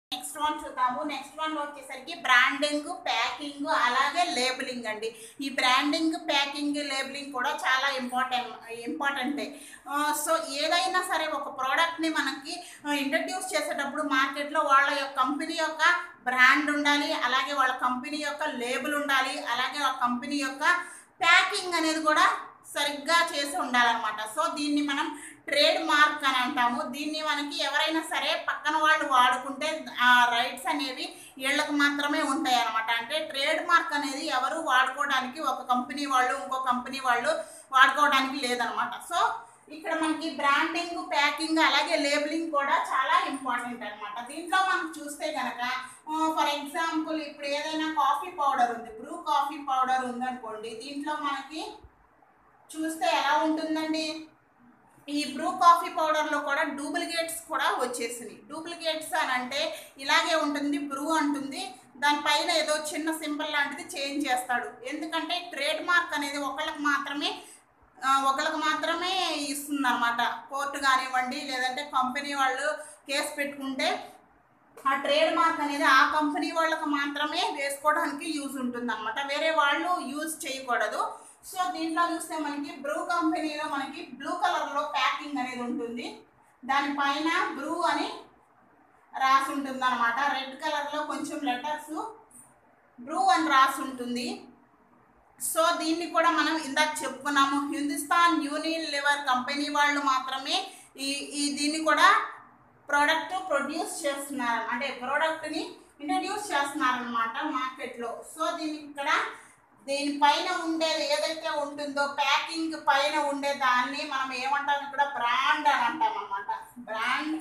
next one చూద్దాము next one వచ్చేసరికి branding packing అలాగే లేబులింగ్ అండి ఈ బ్రాండింగ్ ప్యాకింగ్ లేబులింగ్ కూడా చాలా ఇంపార్టెంట్ ఇంపార్టెంటే సో ఏదైనా సరే ఒక ప్రోడక్ట్ని మనకి ఇంట్రడ్యూస్ చేసేటప్పుడు మార్కెట్లో వాళ్ళ యొక్క కంపెనీ యొక్క బ్రాండ్ ఉండాలి అలాగే వాళ్ళ కంపెనీ యొక్క లేబుల్ ఉండాలి అలాగే ఆ కంపెనీ యొక్క ప్యాకింగ్ అనేది కూడా సరిగ్గా చేసి ఉండాలన్నమాట సో దీన్ని మనం ట్రేడ్ మార్క్ అని అంటాము దీన్ని మనకి ఎవరైనా సరే పక్కన వాళ్ళు వాడుకుంటే ఆ రైట్స్ అనేవి వీళ్ళకి మాత్రమే ఉంటాయి అనమాట అంటే ట్రేడ్ మార్క్ అనేది ఎవరు వాడుకోవడానికి ఒక కంపెనీ వాళ్ళు ఇంకో కంపెనీ వాళ్ళు వాడుకోవడానికి లేదనమాట సో ఇక్కడ మనకి బ్రాండింగ్ ప్యాకింగ్ అలాగే లేబులింగ్ కూడా చాలా ఇంపార్టెంట్ అనమాట దీంట్లో మనం చూస్తే కనుక ఫర్ ఎగ్జాంపుల్ ఇప్పుడు ఏదైనా కాఫీ పౌడర్ ఉంది బ్రూ కాఫీ పౌడర్ ఉందనుకోండి దీంట్లో మనకి చూస్తే ఎలా ఉంటుందండి ఈ బ్రూ కాఫీ పౌడర్లో కూడా డూప్లికేట్స్ కూడా వచ్చేసినాయి డూప్లికేట్స్ అని అంటే ఇలాగే ఉంటుంది బ్రూ అంటుంది దానిపైన ఏదో చిన్న సింబల్ లాంటిది చేంజ్ చేస్తాడు ఎందుకంటే ట్రేడ్ మార్క్ అనేది ఒకళ్ళకి మాత్రమే ఆ, ఒకళ్ళకి మాత్రమే ఇస్తుంది అనమాట కోర్టు కానివ్వండి లేదంటే కంపెనీ వాళ్ళు కేసు పెట్టుకుంటే ఆ ట్రేడ్ మార్క్ అనేది ఆ కంపెనీ వాళ్ళకి మాత్రమే వేసుకోవడానికి యూజ్ ఉంటుంది అనమాట వేరే వాళ్ళు యూజ్ చేయకూడదు సో దీంట్లో చూస్తే మనకి బ్రూ కంపెనీలో మనకి బ్లూ కలర్లో ప్యాకింగ్ అనేది ఉంటుంది దానిపైన బ్రూ అని రాసి ఉంటుంది అనమాట రెడ్ కలర్లో కొంచెం లెటర్స్ బ్రూ అని రాసి ఉంటుంది సో దీన్ని కూడా మనం ఇందాక చెప్పుకున్నాము హిందుస్థాన్ యూనియన్ లివర్ కంపెనీ వాళ్ళు మాత్రమే ఈ ఈ దీన్ని కూడా ప్రోడక్ట్ ప్రొడ్యూస్ చేస్తున్నారు అంటే ప్రోడక్ట్ని ఇంట్రడ్యూస్ చేస్తున్నారు అనమాట మార్కెట్లో సో దీనికి ఇక్కడ దీనిపైన ఉండేది ఏదైతే ఉంటుందో ప్యాకింగ్ పైన ఉండే దాన్ని మనం ఏమంటాం ఇక్కడ బ్రాండ్ అని అంటాం అనమాట బ్రాండ్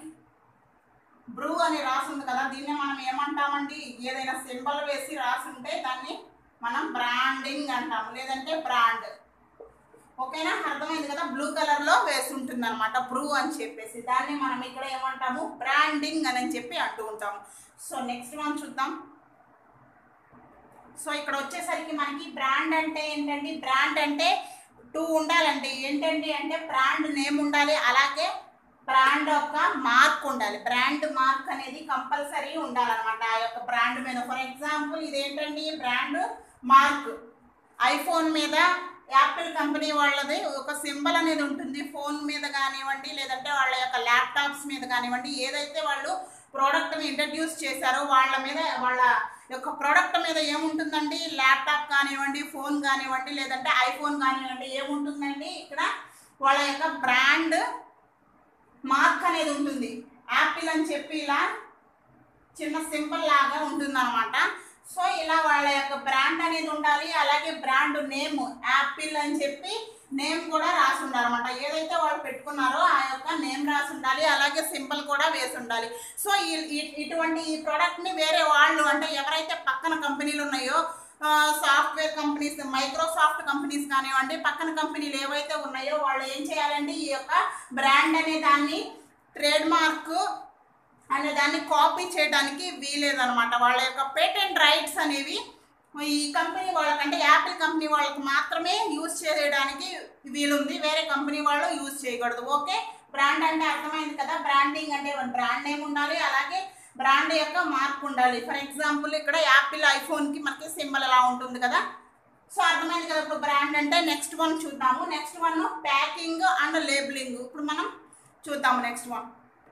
బ్రూ అని రాసింది కదా దీన్ని మనం ఏమంటామండి ఏదైనా సింబల్ వేసి రాసి ఉంటే దాన్ని మనం బ్రాండింగ్ అంటాము లేదంటే బ్రాండ్ ఓకేనా అర్థమైంది కదా బ్లూ కలర్ లో వేసి ఉంటుంది అనమాట బ్రూ అని చెప్పేసి దాన్ని మనం ఇక్కడ ఏమంటాము బ్రాండింగ్ అని చెప్పి అంటూ ఉంటాము సో నెక్స్ట్ వన్ చూద్దాం సో ఇక్కడ వచ్చేసరికి మనకి బ్రాండ్ అంటే ఏంటండి బ్రాండ్ అంటే టూ ఉండాలండి ఏంటండి అంటే బ్రాండ్ నేమ్ ఉండాలి అలాగే బ్రాండ్ యొక్క మార్క్ ఉండాలి బ్రాండ్ మార్క్ అనేది కంపల్సరీ ఉండాలన్నమాట ఆ యొక్క బ్రాండ్ మీద ఫర్ ఎగ్జాంపుల్ ఇదేంటండి బ్రాండ్ మార్క్ ఐఫోన్ మీద యాపిల్ కంపెనీ వాళ్ళది ఒక సింబల్ అనేది ఉంటుంది ఫోన్ మీద కానివ్వండి లేదంటే వాళ్ళ యొక్క ల్యాప్టాప్స్ మీద కానివ్వండి ఏదైతే వాళ్ళు ప్రోడక్ట్ని ఇంట్రడ్యూస్ చేశారో వాళ్ళ మీద వాళ్ళ యొక్క ప్రోడక్ట్ మీద ఏముంటుందండి ల్యాప్టాప్ కానివ్వండి ఫోన్ కానివ్వండి లేదంటే ఐఫోన్ కానివ్వండి ఏముంటుందండి ఇక్కడ వాళ్ళ యొక్క బ్రాండ్ మార్క్ అనేది ఉంటుంది యాపిల్ అని చెప్పి ఇలా చిన్న సింబల్ లాగా ఉంటుంది అనమాట సో ఇలా వాళ్ళ యొక్క బ్రాండ్ అనేది ఉండాలి అలాగే బ్రాండ్ నేమ్ యాపిల్ అని చెప్పి నేమ్ కూడా రాసి ఉండాలి అనమాట ఏదైతే వాళ్ళు పెట్టుకున్నారో ఆ యొక్క నేమ్ రాసి ఉండాలి అలాగే సింబల్ కూడా వేసి ఉండాలి సో ఈ- ఈ- ఇటువంటి ఈ ప్రోడక్ట్ని వేరే వాళ్ళు అంటే ఎవరైతే పక్కన కంపెనీలు ఉన్నాయో సాఫ్ట్వేర్ కంపెనీస్ మైక్రోసాఫ్ట్ కంపెనీస్ కానివ్వండి పక్కన కంపెనీలు ఏవైతే ఉన్నాయో వాళ్ళు ఏం చేయాలండి ఈ యొక్క బ్రాండ్ అనే దాన్ని ట్రేడ్ మార్క్ అనే దాన్ని కాపీ చేయడానికి వీలేదనమాట వాళ్ళ యొక్క పేటెంట్ రైట్స్ అనేవి ఈ కంపెనీ వాళ్ళకంటే యాపిల్ కంపెనీ వాళ్ళకి మాత్రమే యూజ్ చేయడానికి వీలుంది వేరే కంపెనీ వాళ్ళు యూజ్ చేయకూడదు ఓకే బ్రాండ్ అంటే అర్థమైంది కదా బ్రాండింగ్ అంటే బ్రాండ్ నేమ్ ఉండాలి అలాగే బ్రాండ్ యొక్క మార్క్ ఉండాలి ఫర్ ఎగ్జాంపుల్ ఇక్కడ యాపిల్ ఐఫోన్కి మనకి సింబల్ అలా ఉంటుంది కదా సో అర్థమైంది కదా ఇప్పుడు బ్రాండ్ అంటే నెక్స్ట్ వన్ చూద్దాము next one packing and labelling ఇప్పుడు మనం చూద్దాము నెక్స్ట్ వన్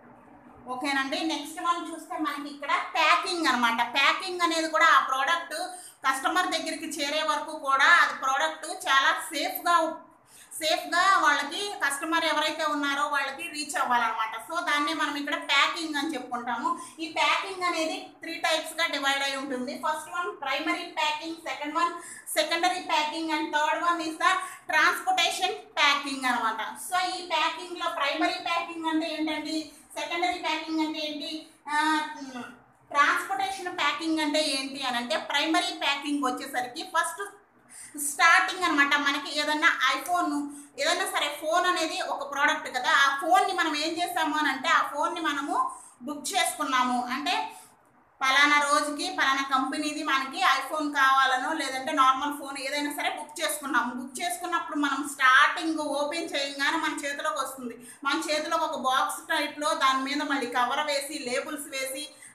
ఓకేనండి నెక్స్ట్ వన్ చూస్తే మనకి ఇక్కడ ప్యాకింగ్ అన్నమాట ప్యాకింగ్ అనేది కూడా ఆ ప్రోడక్ట్ కస్టమర్ దగ్గరికి చేరే వరకు కూడా అది ప్రోడక్ట్ చాలా సేఫ్గా సేఫ్గా వాళ్ళకి కస్టమర్ ఎవరైతే ఉన్నారో వాళ్ళకి రీచ్ అవ్వాలన్నమాట సో దాన్ని మనం ఇక్కడ ప్యాకింగ్ అని చెప్పుకుంటాము ఈ ప్యాకింగ్ అనేది త్రీ టైప్స్గా డివైడ్ అయి ఉంటుంది first one primary packing second one secondary packing and third one is the transportation packing అనమాట సో ఈ ప్యాకింగ్లో ప్రైమరీ ప్యాకింగ్ అంటే ఏంటండి సెకండరీ ప్యాకింగ్ అంటే ఏంటి ట్రాన్స్పోర్టేషన్ ప్యాకింగ్ అంటే ఏంటి అని అంటే ప్రైమరీ ప్యాకింగ్ వచ్చేసరికి ఫస్ట్ స్టార్టింగ్ అనమాట మనకి ఏదన్నా ఐఫోన్ ఏదైనా సరే ఫోన్ అనేది ఒక ప్రోడక్ట్ కదా ఆ ఫోన్ని మనం ఏం చేస్తాము అని అంటే ఆ ఫోన్ని మనము బుక్ చేసుకున్నాము అంటే పలానా రోజుకి పలానా కంపెనీది మనకి ఐఫోన్ కావాలనో లేదంటే నార్మల్ ఫోన్ ఏదైనా సరే బుక్ చేసుకున్నాము బుక్ చేసుకున్నప్పుడు మనం స్టార్టింగ్ ఓపెన్ చేయగానే మన చేతిలోకి వస్తుంది మన చేతిలోకి ఒక బాక్స్ టైప్లో దాని మీద మళ్ళీ కవర్ వేసి లేబుల్స్ వేసి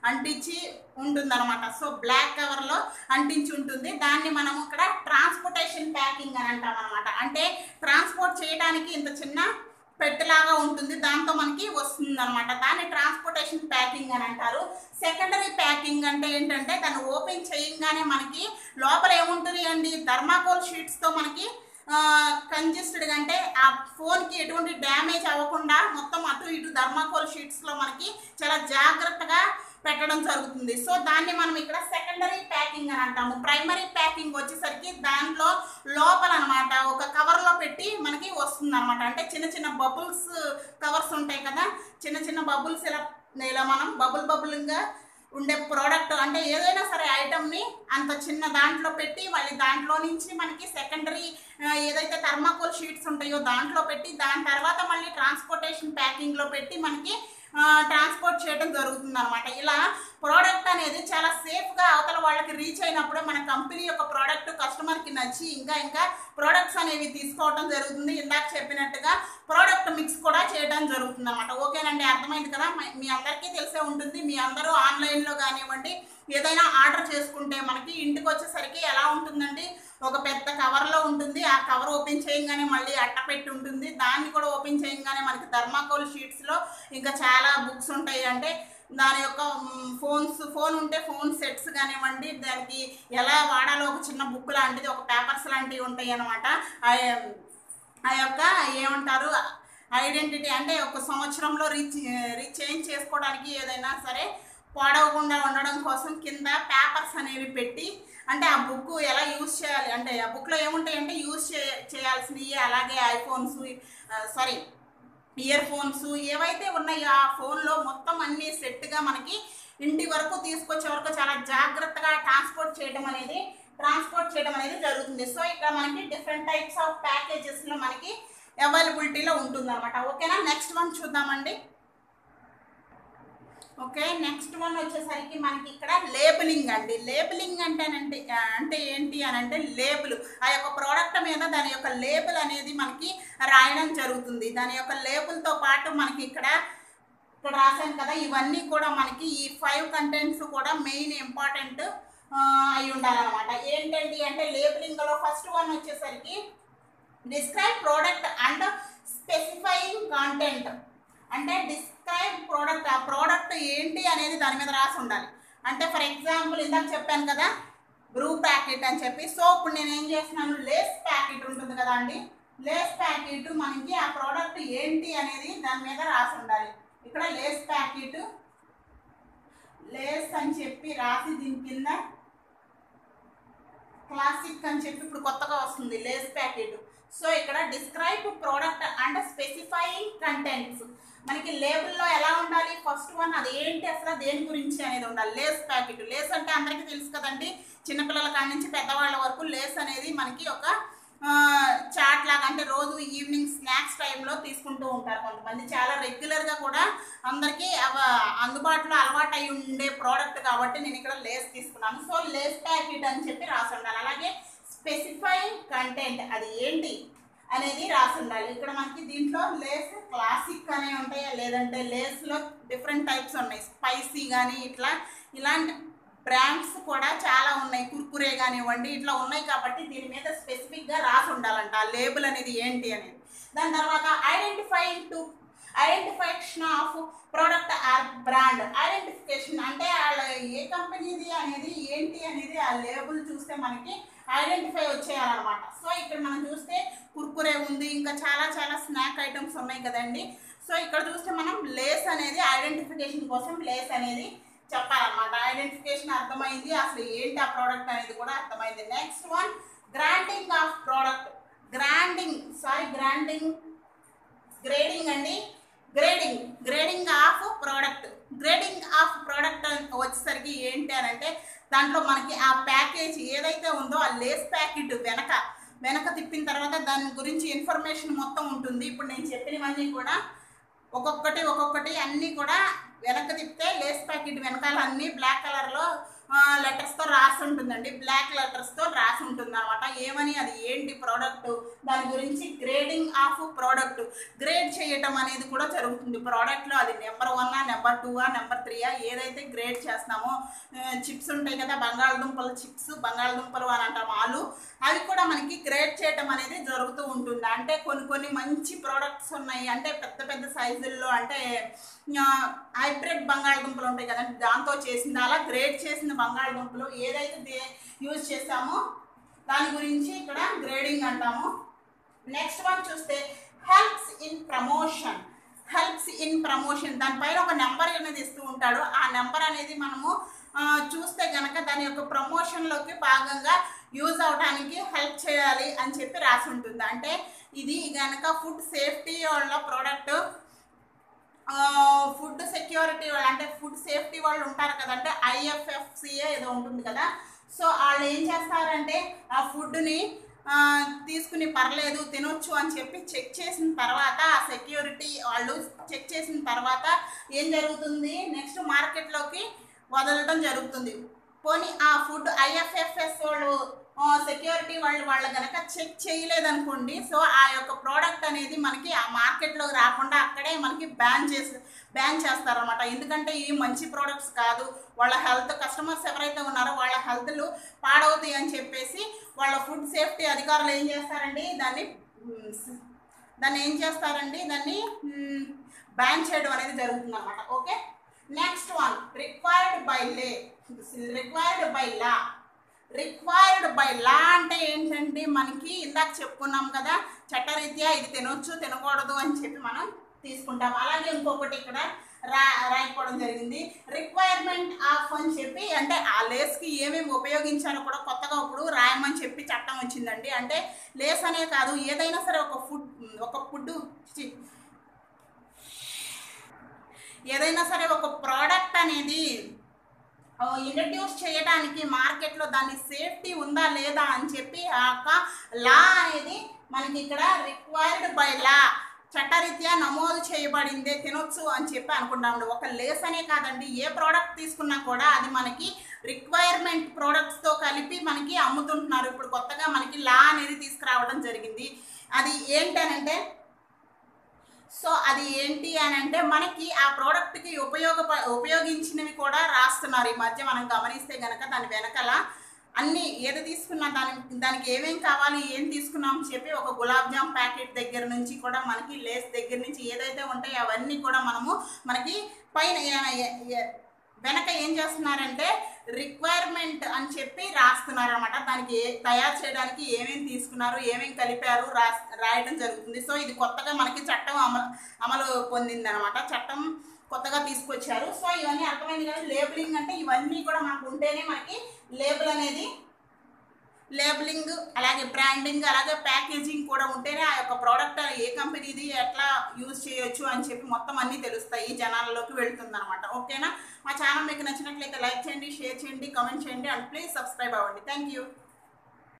అంటించి ఉంటుంది అనమాట సో బ్లాక్ కవర్లో అంటించి ఉంటుంది దాన్ని మనం ఇక్కడ ట్రాన్స్పోర్టేషన్ ప్యాకింగ్ అని అంటాం అనమాట అంటే ట్రాన్స్పోర్ట్ చేయడానికి ఇంత చిన్న పెట్టెలాగా ఉంటుంది దాంతో మనకి వస్తుంది అనమాట దాన్ని ట్రాన్స్పోర్టేషన్ ప్యాకింగ్ అని అంటారు సెకండరీ ప్యాకింగ్ అంటే ఏంటంటే దాన్ని ఓపెన్ చేయంగానే మనకి లోపల ఏముంటుంది అండి థర్మాకోల్ షీట్స్తో మనకి కంజెస్టెడ్ అంటే ఆ ఫోన్కి ఎటువంటి డ్యామేజ్ అవ్వకుండా మొత్తం అటు ఇటు థర్మాకోల్ షీట్స్లో మనకి చాలా జాగ్రత్తగా పెట్టడం జరుగుతుంది సో దాన్ని మనం ఇక్కడ సెకండరీ ప్యాకింగ్ అని అంటాము ప్రైమరీ ప్యాకింగ్ వచ్చేసరికి దాంట్లో లోపల అనమాట ఒక కవర్లో పెట్టి మనకి వస్తుంది అనమాట అంటే చిన్న చిన్న బబుల్స్ కవర్స్ ఉంటాయి కదా చిన్న చిన్న బబుల్స్ ఇలా ఇలా మనం బబుల్ బబుల్గా ఉండే ప్రోడక్ట్ అంటే ఏదైనా సరే ఐటమ్ని అంత చిన్న దాంట్లో పెట్టి మళ్ళీ దాంట్లో నుంచి మనకి సెకండరీ ఏదైతే థర్మాకోల్ షీట్స్ ఉంటాయో దాంట్లో పెట్టి దాని తర్వాత మళ్ళీ ట్రాన్స్పోర్టేషన్ ప్యాకింగ్లో పెట్టి మనకి ట్రాన్స్పోర్ట్ చేయడం జరుగుతుంది అనమాట ఇలా ప్రోడక్ట్ అనేది చాలా సేఫ్గా అవతల వాళ్ళకి రీచ్ అయినప్పుడు మన కంపెనీ యొక్క ప్రోడక్ట్ కస్టమర్కి నచ్చి ఇంకా ఇంకా ప్రోడక్ట్స్ అనేవి తీసుకోవడం జరుగుతుంది ఇందాక చెప్పినట్టుగా ప్రోడక్ట్ మిక్స్ కూడా చేయడం జరుగుతుంది అనమాట ఓకేనండి అర్థమైంది కదా మ- మీ అందరికీ తెలిసే ఉంటుంది మీ అందరూ ఆన్లైన్లో కానివ్వండి ఏదైనా ఆర్డర్ చేసుకుంటే మనకి ఇంటికి వచ్చేసరికి ఎలా ఉంటుందండి ఒక పెద్ద కవర్లో ఉంటుంది ఆ కవర్ ఓపెన్ చేయగానే మళ్ళీ అట్ట పెట్టి ఉంటుంది దాన్ని కూడా ఓపెన్ చేయగానే మనకి థర్మాకోల్ షీట్స్లో ఇంకా చాలా బుక్స్ ఉంటాయి అంటే దాని యొక్క ఫోన్స్ ఫోన్ ఉంటే ఫోన్ సెట్స్ కానివ్వండి దానికి ఎలా వాడాలో ఒక చిన్న బుక్ లాంటిది ఒక పేపర్స్ లాంటివి ఉంటాయి అనమాట ఆ యొక్క ఏమంటారు ఐడెంటిటీ అంటే ఒక సంవత్సరంలో రీచ్ రీచేంజ్ చేసుకోవడానికి ఏదైనా సరే పాడవకుండా ఉండడం కోసం కింద పేపర్స్ అనేవి పెట్టి అంటే ఆ బుక్ ఎలా యూజ్ చేయాలి అంటే ఆ బుక్లో ఏముంటాయి అంటే యూజ్ చే చేయాల్సినవి అలాగే ఐఫోన్స్ సారీ ఇయర్ ఫోన్స్ ఏవైతే ఉన్నాయో ఆ ఫోన్లో మొత్తం అన్ని సెట్గా మనకి ఇంటి వరకు తీసుకొచ్చే వరకు చాలా జాగ్రత్తగా ట్రాన్స్పోర్ట్ చేయడం అనేది ట్రాన్స్పోర్ట్ చేయడం అనేది జరుగుతుంది సో ఇక్కడ మనకి డిఫరెంట్ టైప్స్ ఆఫ్ ప్యాకేజెస్లో మనకి అవైలబిలిటీలో ఉంటుంది అనమాట ఓకేనా నెక్స్ట్ వన్ చూద్దామండి ఓకే నెక్స్ట్ వన్ వచ్చేసరికి మనకి ఇక్కడ లేబులింగ్ అండి లేబులింగ్ అంటేనంటే అంటే ఏంటి అని అంటే లేబుల్ ఆ యొక్క ప్రోడక్ట్ మీద దాని యొక్క లేబుల్ అనేది మనకి రాయడం జరుగుతుంది దాని యొక్క లేబుల్తో పాటు మనకి ఇక్కడ ఇక్కడ రాశాను కదా ఇవన్నీ కూడా మనకి ఈ ఫైవ్ కంటెంట్స్ కూడా మెయిన్ ఇంపార్టెంట్ అయి ఉండాలన్నమాట ఏంటండి అంటే లేబులింగ్లో ఫస్ట్ వన్ వచ్చేసరికి describe product and specifying content అంటే డిస్క్రైబ్ ప్రోడక్ట్ ఆ ప్రోడక్ట్ ఏంటి అనేది దాని మీద రాసి ఉండాలి అంటే ఫర్ ఎగ్జాంపుల్ ఇందాక చెప్పాను కదా బ్రూ ప్యాకెట్ అని చెప్పి సో ఇప్పుడు నేను ఏం చేస్తున్నాను లేస్ ప్యాకెట్ ఉంటుంది కదా అండి లేస్ ప్యాకెట్ మనకి ఆ ప్రోడక్ట్ ఏంటి అనేది దాని మీద రాసి ఉండాలి ఇక్కడ లేస్ ప్యాకెట్ లేస్ అని చెప్పి రాసి దీని కింద క్లాసిక్ అని చెప్పి ఇప్పుడు కొత్తగా వస్తుంది లేస్ ప్యాకెట్ సో ఇక్కడ describe product and specifying contents మనకి లేబుల్లో ఎలా ఉండాలి ఫస్ట్ వన్ అది ఏంటి అసలు దేని గురించి అనేది ఉండాలి లేస్ ప్యాకెట్ లేస్ అంటే అందరికీ తెలుసు కదండి చిన్నపిల్లల కాడి నుంచి పెద్దవాళ్ళ వరకు లేస్ అనేది మనకి ఒక చాట్ లాగా అంటే రోజు ఈవినింగ్ స్నాక్స్ టైంలో తీసుకుంటూ ఉంటారు కొంతమంది చాలా రెగ్యులర్గా కూడా అందరికీ అవ అందుబాటులో అలవాటు అయి ఉండే ప్రోడక్ట్ కాబట్టి నేను ఇక్కడ లేస్ తీసుకున్నాను సో లేస్ ప్యాకెట్ అని చెప్పి రాసి ఉండాలి అలాగే స్పెసిఫైయింగ్ కంటెంట్ అది ఏంటి అనేది రాసి ఉండాలి ఇక్కడ మనకి దీంట్లో లేస్ క్లాసిక్ అనే ఉంటాయి లేదంటే లేస్లో డిఫరెంట్ టైప్స్ ఉన్నాయి స్పైసీ కానీ ఇట్లా ఇలాంటి బ్రాండ్స్ కూడా చాలా ఉన్నాయి కుర్కురే కానివ్వండి ఇట్లా ఉన్నాయి కాబట్టి దీని మీద స్పెసిఫిక్గా రాసి ఉండాలంట ఆ లేబుల్ అనేది ఏంటి అనేది దాని తర్వాత identifying to identification of product or brand identification అంటే వాళ్ళ ఏ కంపెనీది అనేది ఏంటి అనేది ఆ లేబుల్ చూస్తే మనకి ఐడెంటిఫై వచ్చేయాలన్నమాట సో ఇక్కడ మనం చూస్తే కుర్కురే ఉంది ఇంకా చాలా చాలా స్నాక్ ఐటమ్స్ ఉన్నాయి కదండి సో ఇక్కడ చూస్తే మనం లేస్ అనేది ఐడెంటిఫికేషన్ కోసం లేస్ అనేది చెప్పాలన్నమాట ఐడెంటిఫికేషన్ అర్థమైంది అసలు ఏంటి ఆ ప్రోడక్ట్ అనేది కూడా అర్థమైంది next one granding of product granding sorry granding grading అండి grading grading of product grading of product వచ్చేసరికి ఏంటి అని అంటే దాంట్లో మనకి ఆ ప్యాకేజ్ ఏదైతే ఉందో ఆ లేస్ ప్యాకెట్ వెనక వెనక తిప్పిన తర్వాత దాని గురించి ఇన్ఫర్మేషన్ మొత్తం ఉంటుంది ఇప్పుడు నేను చెప్పినవన్నీ కూడా ఒక్కొక్కటి ఒక్కొక్కటి అన్నీ కూడా వెనక తిప్పితే లేస్ ప్యాకెట్ వెనకాల అన్నీ బ్లాక్ కలర్లో లెటర్స్తో రాసి ఉంటుందండి బ్లాక్ లెటర్స్తో రాసి ఉంటుంది అనమాట ఏమని అది ఏంటి ప్రోడక్ట్ దాని గురించి గ్రేడింగ్ ఆఫ్ ప్రోడక్ట్ గ్రేడ్ చేయటం అనేది కూడా జరుగుతుంది ప్రోడక్ట్లో అది number one number two number త్రీయా ఏదైతే గ్రేడ్ చేస్తామో చిప్స్ ఉంటాయి కదా బంగాళదుంపలు చిప్స్ బంగాళదుంపలు అని అంటాం ఆలు అవి కూడా మనకి గ్రేడ్ చేయటం అనేది జరుగుతూ ఉంటుంది అంటే కొన్ని కొన్ని మంచి ప్రోడక్ట్స్ ఉన్నాయి అంటే పెద్ద పెద్ద సైజుల్లో అంటే హైబ్రిడ్ బంగాళదుంపలు ఉంటాయి కదండి దాంతో చేసింది అలా గ్రేడ్ చేసిన బంగాళదుంపలు ఏదైతే యూజ్ చేసామో దాని గురించి ఇక్కడ గ్రేడింగ్ అంటాము నెక్స్ట్ వన్ చూస్తే helps in promotion helps in promotion దానిపైన ఒక నెంబర్ అనేది ఇస్తూ ఉంటాడు ఆ నెంబర్ అనేది మనము ఆ, చూస్తే గనక దాని యొక్క ప్రమోషన్లోకి భాగంగా యూజ్ అవడానికి హెల్ప్ చేయాలి అని చెప్పి రాసి ఉంటుంది అంటే ఇది గనక ఫుడ్ సేఫ్టీ వాళ్ళ ప్రోడక్ట్ ఫుడ్ సెక్యూరిటీ వాళ్ళు అంటే ఫుడ్ సేఫ్టీ వాళ్ళు ఉంటారు కదంటే ఐఎఫ్ఎఫ్సిఏ ఏదో ఉంటుంది కదా సో వాళ్ళు ఏం చేస్తారంటే ఆ ఫుడ్ని తీసుకుని పర్లేదు తినొచ్చు అని చెప్పి చెక్ చేసిన తర్వాత ఆ సెక్యూరిటీ వాళ్ళు చెక్ చేసిన తర్వాత ఏం జరుగుతుంది నెక్స్ట్ మార్కెట్లోకి వదలడం జరుగుతుంది పోనీ ఆ ఫుడ్ ఐఎఫ్ఎఫ్ఎస్ వాళ్ళు సెక్యూరిటీ వాళ్ళు వాళ్ళు కనుక చెక్ చేయలేదనుకోండి సో ఆ యొక్క ప్రోడక్ట్ అనేది మనకి ఆ మార్కెట్లోకి రాకుండా అక్కడే మనకి బ్యాన్ చేసి బ్యాన్ చేస్తారనమాట ఎందుకంటే ఈ మంచి ప్రోడక్ట్స్ కాదు వాళ్ళ హెల్త్ కస్టమర్స్ ఎవరైతే ఉన్నారో వాళ్ళ హెల్త్లు పాడవుతాయి అని చెప్పేసి వాళ్ళ ఫుడ్ సేఫ్టీ అధికారులు ఏం చేస్తారండి దాన్ని మ్, దాన్ని ఏం చేస్తారండి దాన్ని బ్యాన్ చేయడం అనేది జరుగుతుంది అనమాట okay next one required by law required by law required by law అంటే ఏంటంటే మనకి ఇందాక చెప్పుకున్నాం కదా చట్టరీత్యా ఇది తినొచ్చు తినకూడదు అని చెప్పి మనం తీసుకుంటాం అలాగే ఇంకొకటి ఇక్కడ రా రాయకపోవడం జరిగింది రిక్వైర్మెంట్ ఆఫ్ అని చెప్పి అంటే ఆ లేస్కి ఏమేమి ఉపయోగించాలో కూడా కొత్తగా ఇప్పుడు రాయమని చెప్పి చట్టం వచ్చిందండి అంటే లేస్ అనే కాదు ఏదైనా సరే ఒక ఫుడ్ ఒక ఫుడ్ ఏదైనా సరే ఒక ప్రోడక్ట్ అనేది ఇంట్రడ్యూస్ చేయడానికి మార్కెట్లో దాని సేఫ్టీ ఉందా లేదా అని చెప్పి ఆ యొక్క లా అనేది మనకి ఇక్కడ రిక్వైర్డ్ బై లా చట్టరీత్యా నమోదు చేయబడిందే తినొచ్చు అని చెప్పి అనుకుంటాము ఒక లేస్ అనే కాదండి ఏ ప్రోడక్ట్ తీసుకున్నా కూడా అది మనకి రిక్వైర్మెంట్ ప్రోడక్ట్స్తో కలిపి మనకి అమ్ముతుంటున్నారు ఇప్పుడు కొత్తగా మనకి లా అనేది తీసుకురావడం జరిగింది అది ఏంటనంటే సో అది ఏంటి అని అంటే మనకి ఆ ప్రోడక్ట్కి ఉపయోగ ఉపయోగించినవి కూడా రాస్తున్నారు ఈ మధ్య మనం గమనిస్తే గనక దాని వెనకాల అన్ని ఏది తీసుకున్నా దాని దానికి ఏమేం కావాలి ఏం తీసుకున్నాం అని చెప్పి ఒక గులాబ్ జామ్ ప్యాకెట్ దగ్గర నుంచి కూడా మనకి లేస్ దగ్గర నుంచి ఏదైతే ఉంటాయో అవన్నీ కూడా మనము మనకి పైన ఏ- ఏ- ఏ- వెనక ఏం చేస్తున్నారంటే రిక్వైర్మెంట్ అని చెప్పి రాస్తున్నారు అనమాట దానికి ఏ- తయారు చేయడానికి ఏమేమి తీసుకున్నారు ఏమేమి కలిపారు రా రాయడం జరుగుతుంది సో ఇది కొత్తగా మనకి చట్టం అమలు అమలు పొందింది అనమాట చట్టం కొత్తగా తీసుకొచ్చారు సో ఇవన్నీ అర్థమైంది కదా లేబులింగ్ అంటే ఇవన్నీ కూడా మనకు ఉంటేనే మనకి లేబుల్ అనేది లేబులింగ్ అలాగే బ్రాండింగ్ అలాగే ప్యాకేజింగ్ కూడా ఉంటేనే ఆ యొక్క ప్రోడక్ట్ ఏ కంపెనీది ఎట్లా యూజ్ చేయొచ్చు అని చెప్పి మొత్తం అన్నీ తెలుస్తాయి జనాలలోకి వెళ్తుంది అనమాట ఓకేనా మా ఛానల్ మీకు నచ్చినట్లయితే లైక్ చేయండి షేర్ చేయండి కామెంట్ చేయండి అండ్ ప్లీజ్ సబ్స్క్రైబ్ అవ్వండి థ్యాంక్ యూ